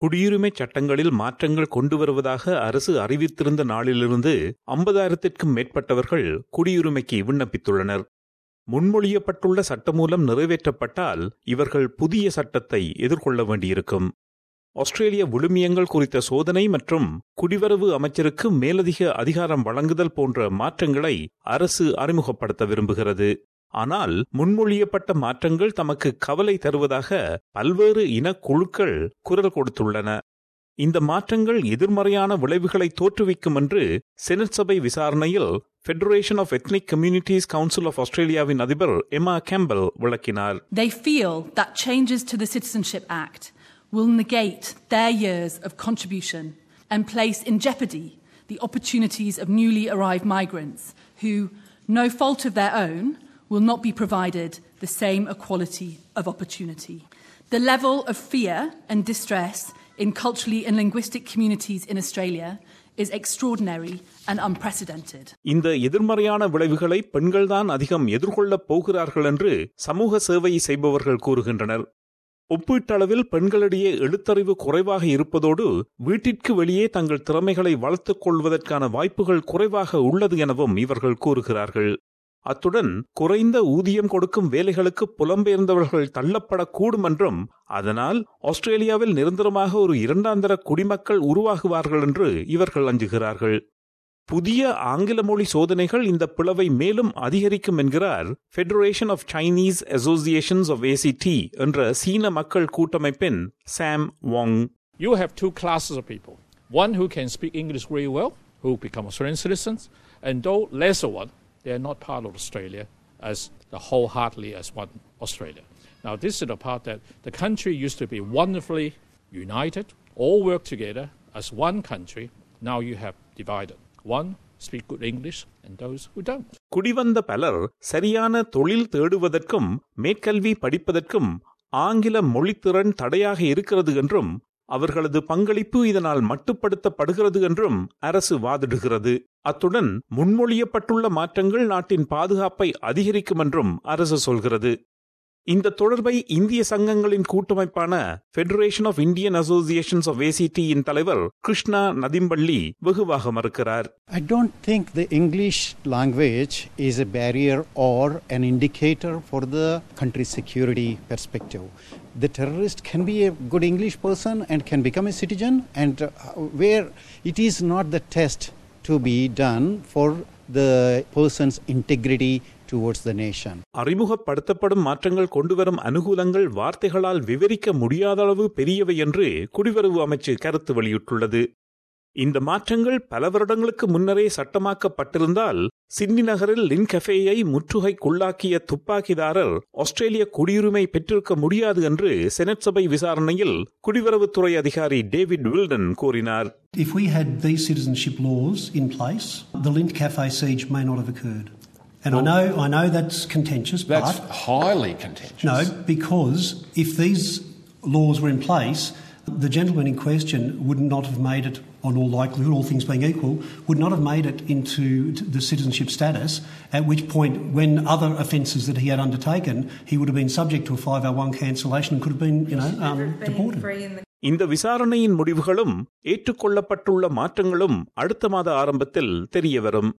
குடியுரிமை சட்டங்களில் மாற்றங்கள் கொண்டு வருவதாக அரசு அறிவித்திருந்த நாளிலிருந்து ஐம்பதாயிரத்திற்கும் மேற்பட்டவர்கள் குடியுரிமைக்கு விண்ணப்பித்துள்ளனர் முன்மொழியப்பட்டுள்ள சட்டமூலம் நிறைவேற்றப்பட்டால் இவர்கள் புதிய சட்டத்தை எதிர்கொள்ள வேண்டியிருக்கும் ஆஸ்திரேலிய விழுமியங்கள் குறித்த சோதனை மற்றும் குடிவரவு அமைச்சருக்கு மேலதிக அதிகாரம் வழங்குதல் போன்ற மாற்றங்களை அரசு அறிமுகப்படுத்த விரும்புகிறது ஆனால் முன்மொழியப்பட்ட மாற்றங்கள் தமக்கு கவலை தருவதாக பல்வேறு இனக்குழுக்கள் குரல் கொடுத்துள்ளன இந்த மாற்றங்கள் எதிர்மறையான விளைவுகளை தோற்றுவிக்கும் என்று செனட் சபை விசாரணையில் federation of ethnic communities council of ஆஸ்திரேலியாவின் அதிபர் எமா கேம்பல் விளக்கினார் They feel that changes to the Citizenship Act will negate their years of contribution and place in jeopardy the opportunities of newly arrived migrants who, no fault of their own, will not be provided the same equality of opportunity. The level of fear and distress in culturally and linguistic communities in Australia is extraordinary and unprecedented. இந்த எதிர்மறையான விளைவுகளை பெண்கள்தான் அதிகம் எதிர்கொள்ளப் போகிறார்கள் என்று சமூக சேவை செய்பவர்கள் கூறுகின்றனர் ஒப்பீட்டளவில் பெண்களிடையே எழுத்தறிவு குறைவாக இருப்பதோடு வீட்டிற்கு வெளியே தங்கள் திறமைகளை வளர்த்துக் கொள்வதற்கான வாய்ப்புகள் குறைவாக உள்ளது எனவும் இவர்கள் கூறுகிறார்கள் அத்துடன் குறைந்த ஊதியம் கொடுக்கும் வேலைகளுக்கு புலம்பெயர்ந்தவர்கள் தள்ளப்படக்கூடும் என்றும் அதனால் ஆஸ்திரேலியாவில் நிரந்தரமாக ஒரு இரண்டாந்தர குடிமக்கள் உருவாகுவார்கள் என்று இவர்கள் அஞ்சுகிறார்கள் புதிய ஆங்கில மொழி சோதனைகள் இந்த பிளவை மேலும் அதிகரிக்கும் என்கிறார் federation of Chinese associations of ACT என்ற சீன மக்கள் கூட்டமைப்பின் சாம் வாங் You have two classes of people. One who can speak English very well, who become Australian citizens, and those lesser one, they are not part of Australia as the wholeheartedly as one Australia. Now, this is the part that the country used to be wonderfully united, all work together as one country. Now you have divided. One speak good English, and those who don't. குடிவந்த பலர் சரியான தொழில் தேடுவதற்கும் மேற்கல்வி படிப்பதற்கும் ஆங்கில மொழித்திறன் தடையாக இருக்கிறது என்றும் அவர்களது பங்களிப்பு இதனால் மட்டுப்படுத்தப்படுகிறது என்றும் அரசு வாதிடுகிறது அத்துடன் முன்மொழியப்பட்டுள்ள மாற்றங்கள் நாட்டின் பாதுகாப்பை அதிகரிக்கும் என்றும் அரசு சொல்கிறது இந்த தொடர்பை இந்திய சங்கங்களின் கூட்டமைப்பான federation of Indian associations of ஏசிடியின் தலைவர் கிருஷ்ணா நதிம்பள்ளி வெகுவாக மறுக்கிறார் I don't think the English language is a barrier or an indicator for the country's security perspective. The terrorist can be a good English person and can become a citizen, and uh, where it is not the test to be done for the person's integrity towards the nation. அறிமுகப்படுத்தப்படும் மாற்றங்கள் கொண்டுவரும் அனுகூலங்கள் வார்த்தைகளால் விவரிக்க முடியாத அளவு பெரியவை என்று குடிவரவு அமைச்சு கருத்து வெளியிட்டுள்ளது இந்த மாற்றங்கள் பல வருடங்களுக்கு முன்னரே சட்டமாக்கப்பட்டிருந்தால் சிட்னி நகரில் லின் கஃபேயை முற்றுகைக்குள்ளாக்கிய துப்பாக்கிதாரர் ஆஸ்திரேலிய குடியுரிமை பெற்றிருக்க முடியாது என்று செனட் சபை விசாரணையில் குடிவரவுத்துறை அதிகாரி டேவிட் வில்டன் கூறினார் If we had these citizenship laws in place, the Lint Cafe siege may not have occurred. And I know, I know that's contentious, That's but highly contentious. no, because if these laws were in place, the gentleman in question would not have made it, on all likelihood, all things being equal, would not have made it into the citizenship status. At which point, when other offences that he had undertaken, he would have been subject to a 501 cancellation and could have been, you know, um, deported. இந்த விசாரணையின் முடிவுகளும் ஏற்றுக்கொள்ளப்பட்டுள்ள மாற்றங்களும் அடுத்த மாத ஆரம்பத்தில் தெரியவரும்